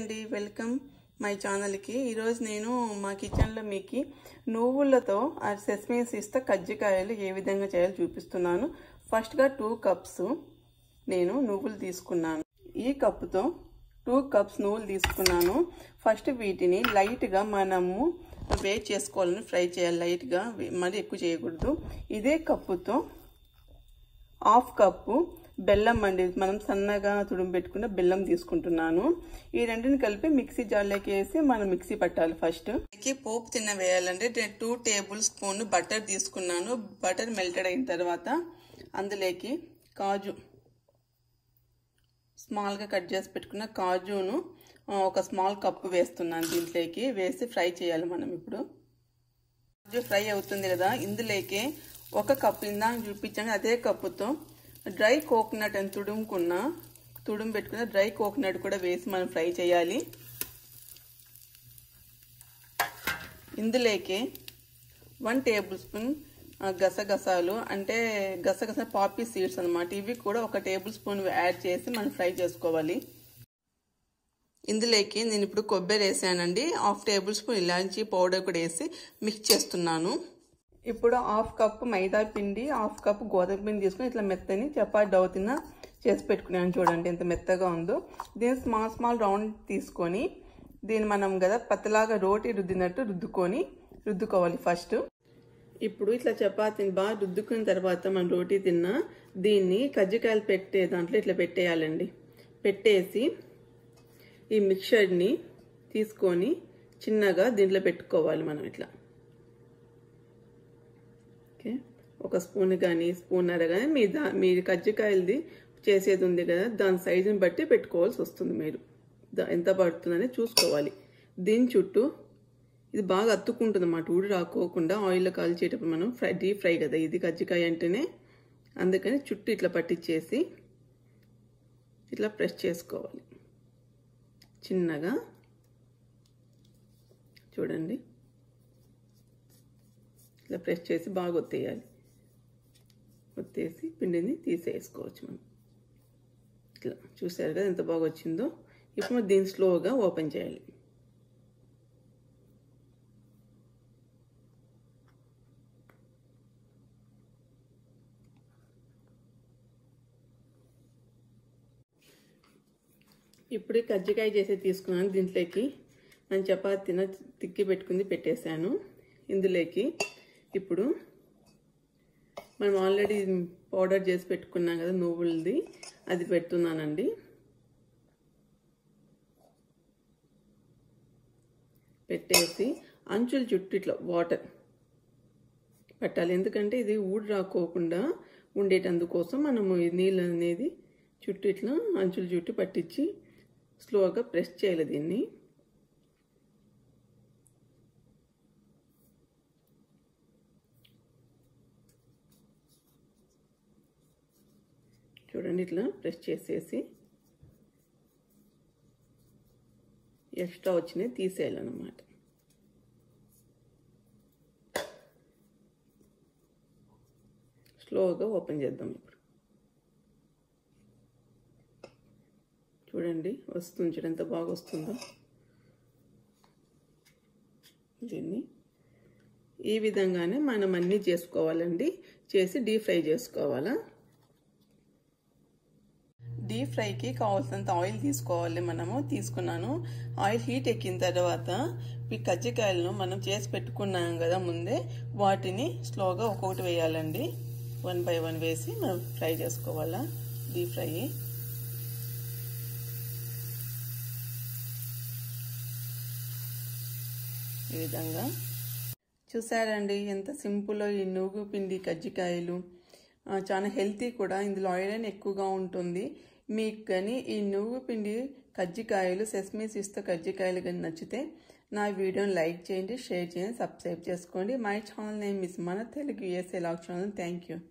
అండి welcome my ఛానల్కి ఈరోజు నేను మా కిచెన్లో మీకు నువ్వులతో ఆ సెస్మీ సీస్తో కజ్జికాయలు ఏ విధంగా చేయాలో చూపిస్తున్నాను ఫస్ట్గా టూ కప్స్ నేను నువ్వులు తీసుకున్నాను ఈ కప్పుతో టూ కప్స్ నువ్వులు తీసుకున్నాను ఫస్ట్ వీటిని లైట్గా మనము వేట్ చేసుకోవాలని ఫ్రై చేయాలి లైట్గా మరి ఎక్కువ చేయకూడదు ఇదే కప్పుతో హాఫ్ కప్పు బెల్లం అండి మనం సన్నగా తుడుము పెట్టుకున్న బెల్లం తీసుకుంటున్నాను ఈ రెండుని కలిపి మిక్సీ జార్లోకి వేసి మనం మిక్సీ పట్టాలి ఫస్ట్ పోపు తిన్న వేయాలంటే టూ టేబుల్ స్పూన్ బటర్ తీసుకున్నాను బటర్ మెల్టెడ్ అయిన తర్వాత అందులోకి కాజు స్మాల్గా కట్ చేసి పెట్టుకున్న కాజును ఒక స్మాల్ కప్పు వేస్తున్నాను దీంట్లోకి వేసి ఫ్రై చేయాలి మనం ఇప్పుడు కాజు ఫ్రై అవుతుంది కదా ఇందులోకి ఒక కప్పు ఇందాక చూపించాను అదే కప్పుతో డ్రై కోకోనట్ అని తుడుముకున్న తుడుము పెట్టుకున్న డ్రై కోకోనట్ కూడా వేసి మనం ఫ్రై చేయాలి ఇందులోకి వన్ టేబుల్ స్పూన్ గసగసాలు అంటే గసగస పాపీ సీడ్స్ అనమాట ఇవి కూడా ఒక టేబుల్ స్పూన్ యాడ్ చేసి మనం ఫ్రై చేసుకోవాలి ఇందులోకి నేను ఇప్పుడు కొబ్బరి వేసానండి హాఫ్ టేబుల్ స్పూన్ ఇలాంచి పౌడర్ కూడా వేసి మిక్స్ చేస్తున్నాను ఇప్పుడు హాఫ్ కప్ మైదా పిండి హాఫ్ కప్ గోధుమ పిండి తీసుకుని ఇట్లా మెత్తని చపాతి డౌ తిన్న చేసి పెట్టుకున్నాను చూడండి ఎంత మెత్తగా ఉందో దీన్ని స్మాల్ స్మాల్ రౌండ్ తీసుకొని దీన్ని మనం కదా పత్తలాగా రోటి రుద్దినట్టు రుద్దుకొని రుద్దుకోవాలి ఫస్ట్ ఇప్పుడు ఇట్లా చపాతీని బాగా రుద్దుకున్న తర్వాత మనం రోటీ తిన్న దీన్ని కజ్జికాయలు పెట్టే దాంట్లో ఇట్లా పెట్టేయాలండి పెట్టేసి ఈ మిక్చర్ని తీసుకొని చిన్నగా దీంట్లో పెట్టుకోవాలి మనం ఇట్లా ఓకే ఒక స్పూన్ కానీ స్పూన్నర కానీ మీ దా మీరు కజ్జికాయలది చేసేది ఉంది కదా దాని సైజుని బట్టి పెట్టుకోవాల్సి వస్తుంది మీరు ఎంత పడుతుందని చూసుకోవాలి దీని చుట్టూ ఇది బాగా అత్తుకుంటుంది అన్నమాట ఊడి రాకోకుండా ఆయిల్లో కాల్చేటప్పుడు మనం ఫ్రై డీప్ ఫ్రై కదా ఇది కజ్జికాయ అంటేనే అందుకని చుట్టూ ఇట్లా పట్టించేసి ఇట్లా ప్రెస్ చేసుకోవాలి చిన్నగా చూడండి ఇట్లా ప్రెస్ చేసి బాగా ఒత్తేయాలి ఒత్తేసి పిండిని తీసేసుకోవచ్చు మనం ఇట్లా చూసారు కదా ఎంత బాగా వచ్చిందో ఇప్పుడు దీన్ని స్లోగా ఓపెన్ చేయాలి ఇప్పుడు కజ్జికాయ చేసి తీసుకున్నాను దీంట్లోకి నేను చపాతీన తిక్కి పెట్టుకుంది పెట్టేశాను ఇందులోకి ఇప్పుడు మనం ఆల్రెడీ పౌడర్ చేసి పెట్టుకున్నాం కదా నువ్వులది అది పెడుతున్నానండి పెట్టేసి అంచుల చుట్టూ ఇట్లా వాటర్ పెట్టాలి ఎందుకంటే ఇది ఊడి రాకోకుండా ఉండేటందుకోసం మనము ఈ నీళ్ళు అనేది చుట్టూ ఇట్లా అంచుల చుట్టూ పట్టించి స్లోగా ప్రెస్ చేయాలి దీన్ని చూడండి ఇట్లా ప్రెస్ చేసేసి ఎక్స్ట్రా వచ్చినాయి తీసేయాలన్నమాట స్లోగా ఓపెన్ చేద్దాం ఇప్పుడు చూడండి వస్తుంది చూడండి ఎంత బాగా వస్తుందో దీన్ని ఈ విధంగానే మనం అన్నీ చేసుకోవాలండి చేసి డీప్ ఫ్రై చేసుకోవాలా డీప్ ఫ్రైకి కావాల్సినంత ఆయిల్ తీసుకోవాలి మనము తీసుకున్నాను ఆయిల్ హీట్ ఎక్కిన తర్వాత ఈ కజ్జికాయలను మనం చేసి పెట్టుకున్నాం కదా ముందే వాటిని స్లోగా ఒక్కొక్కటి వేయాలండి వన్ బై వన్ వేసి మనం ఫ్రై చేసుకోవాలా డీప్ ఫ్రై ఈ విధంగా చూసారండి ఎంత సింపుల్ ఈ నువ్వు పిండి కజ్జికాయలు చాలా హెల్తీ కూడా ఇందులో ఆయిల్ ఎక్కువగా ఉంటుంది మీకు కానీ ఈ నువ్వు పిండి కజ్జికాయలు సెస్మీ సిస్తో కజ్జికాయలు కానీ నచ్చితే నా వీడియోని లైక్ చేయండి షేర్ చేయండి సబ్స్క్రైబ్ చేసుకోండి మై ఛానల్ నేమ్ మిస్ మన Telugu USA lock channel thank you